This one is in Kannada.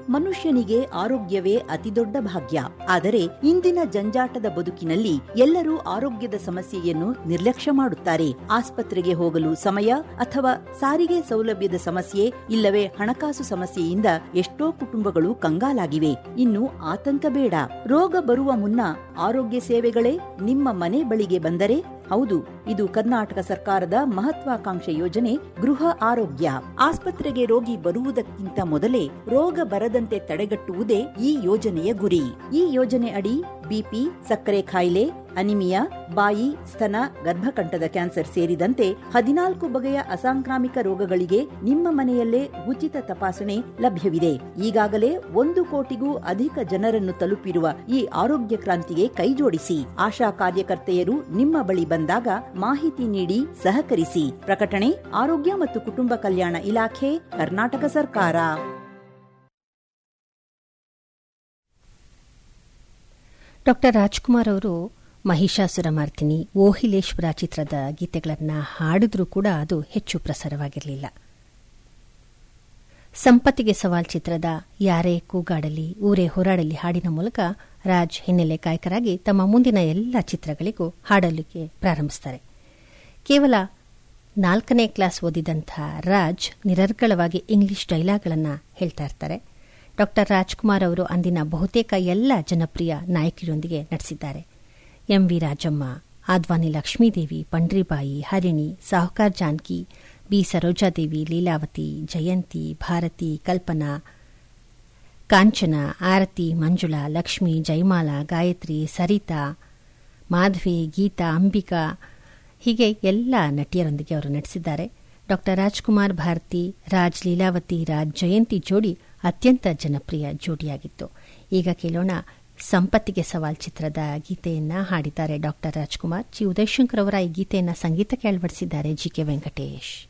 ಮನುಷ್ಯನಿಗೆ ಆರೋಗ್ಯವೇ ಅತಿದೊಡ್ಡ ಭಾಗ್ಯ ಆದರೆ ಇಂದಿನ ಜಂಜಾಟದ ಬದುಕಿನಲ್ಲಿ ಎಲ್ಲರೂ ಆರೋಗ್ಯದ ಸಮಸ್ಯೆಯನ್ನು ನಿರ್ಲಕ್ಷ್ಯ ಮಾಡುತ್ತಾರೆ ಆಸ್ಪತ್ರೆಗೆ ಹೋಗಲು ಸಮಯ ಅಥವಾ ಸಾರಿಗೆ ಸೌಲಭ್ಯದ ಸಮಸ್ಯೆ ಇಲ್ಲವೇ ಹಣಕಾಸು ಸಮಸ್ಯೆಯಿಂದ ಎಷ್ಟೋ ಕುಟುಂಬಗಳು ಕಂಗಾಲಾಗಿವೆ ಇನ್ನು ಆತಂಕ ಬೇಡ ರೋಗ ಬರುವ ಮುನ್ನ ಆರೋಗ್ಯ ಸೇವೆಗಳೇ ನಿಮ್ಮ ಮನೆ ಬಳಿಗೆ ಬಂದರೆ ಹೌದು ಇದು ಕರ್ನಾಟಕ ಸರ್ಕಾರದ ಮಹತ್ವಾಕಾಂಕ್ಷೆ ಯೋಜನೆ ಗೃಹ ಆರೋಗ್ಯ ಆಸ್ಪತ್ರೆಗೆ ರೋಗಿ ಬರುವುದಕ್ಕಿಂತ ಮೊದಲೇ ರೋಗ ಬರದಂತೆ ತಡೆಗಟ್ಟುವುದೇ ಈ ಯೋಜನೆಯ ಗುರಿ ಈ ಯೋಜನೆ ಅಡಿ ಬಿಪಿ ಸಕ್ಕರೆ ಕಾಯಿಲೆ ಅನಿಮಿಯಾ ಬಾಯಿ ಸ್ತನ ಗರ್ಭಕಂಠದ ಕ್ಯಾನ್ಸರ್ ಸೇರಿದಂತೆ ಹದಿನಾಲ್ಕು ಬಗೆಯ ಅಸಾಂಕ್ರಾಮಿಕ ರೋಗಗಳಿಗೆ ನಿಮ್ಮ ಮನೆಯಲ್ಲೇ ಉಚಿತ ತಪಾಸಣೆ ಲಭ್ಯವಿದೆ ಈಗಾಗಲೇ ಒಂದು ಕೋಟಿಗೂ ಅಧಿಕ ಜನರನ್ನು ತಲುಪಿರುವ ಈ ಆರೋಗ್ಯ ಕ್ರಾಂತಿಗೆ ಕೈಜೋಡಿಸಿ ಆಶಾ ಕಾರ್ಯಕರ್ತೆಯರು ನಿಮ್ಮ ಬಳಿ ಬಂದಾಗ ಮಾಹಿತಿ ನೀಡಿ ಸಹಕರಿಸಿ ಪ್ರಕಟಣೆ ಆರೋಗ್ಯ ಮತ್ತು ಕುಟುಂಬ ಕಲ್ಯಾಣ ಇಲಾಖೆ ಕರ್ನಾಟಕ ಸರ್ಕಾರ ಡಾಕ್ಟರ್ ರಾಜ್ಕುಮಾರ್ ಅವರು ಮಹಿಷಾಸುರ ಮಾರ್ತಿನಿ ಓಹಿಲೇಶ್ವರ ಚಿತ್ರದ ಗೀತೆಗಳನ್ನು ಹಾಡಿದ್ರೂ ಕೂಡ ಅದು ಹೆಚ್ಚು ಪ್ರಸಾರವಾಗಿರಲಿಲ್ಲ ಸಂಪತ್ತಿಗೆ ಸವಾಲ್ ಚಿತ್ರದ ಯಾರೇ ಕೂಗಾಡಲಿ ಊರೇ ಹೋರಾಡಲಿ ಹಾಡಿನ ಮೂಲಕ ರಾಜ್ ಹಿನ್ನೆಲೆ ಗಾಯಕರಾಗಿ ತಮ್ಮ ಮುಂದಿನ ಎಲ್ಲ ಚಿತ್ರಗಳಿಗೂ ಹಾಡಲಿಕ್ಕೆ ಪ್ರಾರಂಭಿಸುತ್ತಾರೆ ಕೇವಲ ನಾಲ್ಕನೇ ಕ್ಲಾಸ್ ಓದಿದಂಥ ರಾಜ್ ನಿರರ್ಗಳವಾಗಿ ಇಂಗ್ಲಿಷ್ ಡೈಲಾಗ್ಗಳನ್ನು ಹೇಳ್ತಾ ಇರ್ತಾರೆ ಡಾಕ್ಟರ್ ರಾಜ್ಕುಮಾರ್ ಅವರು ಅಂದಿನ ಬಹುತೇಕ ಎಲ್ಲ ಜನಪ್ರಿಯ ನಾಯಕಿಯರೊಂದಿಗೆ ನಟಿಸಿದ್ದಾರೆ M V Rajamma Advani Lakshmidevi Pandaribai Harini Sahukar Janaki B Sarojadevi Leelavathi Jayanthi Bharathi Kalpana Kanchana Aarathi Manjula Lakshmi Jayamala Gayathri Saritha Madhavi Geetha Ambika ಹೀಗೆ ಎಲ್ಲ ನಟಿಯರೊಂದಿಗೆ ಅವರು ನಟಿಸಿದ್ದಾರೆ ಡಾಕ್ಟರ್ ರಾಜ್ಕುಮಾರ್ ಭಾರತಿ ರಾಜ್ ಲೀಲಾವತಿ ರಾಜ್ ಜಯಂತಿ ಜೋಡಿ ಅತ್ಯಂತ ಜನಪ್ರಿಯ ಜೋಡಿಯಾಗಿತ್ತು ಈಗ ಕೇಳೋಣ ಸಂಪತ್ತಿಗೆ ಸವಾಲ್ ಚಿತ್ರದ ಗೀತೆಯನ್ನ ಹಾಡಿದ್ದಾರೆ ಡಾಕ್ಟರ್ ರಾಜ್ಕುಮಾರ್ ಜಿ ಉದಯಶಂಕರ್ ಅವರ ಈ ಗೀತೆಯನ್ನ ಸಂಗೀತಕ್ಕೆ ಅಳವಡಿಸಿದ್ದಾರೆ ಜಿ ಕೆ ವೆಂಕಟೇಶ್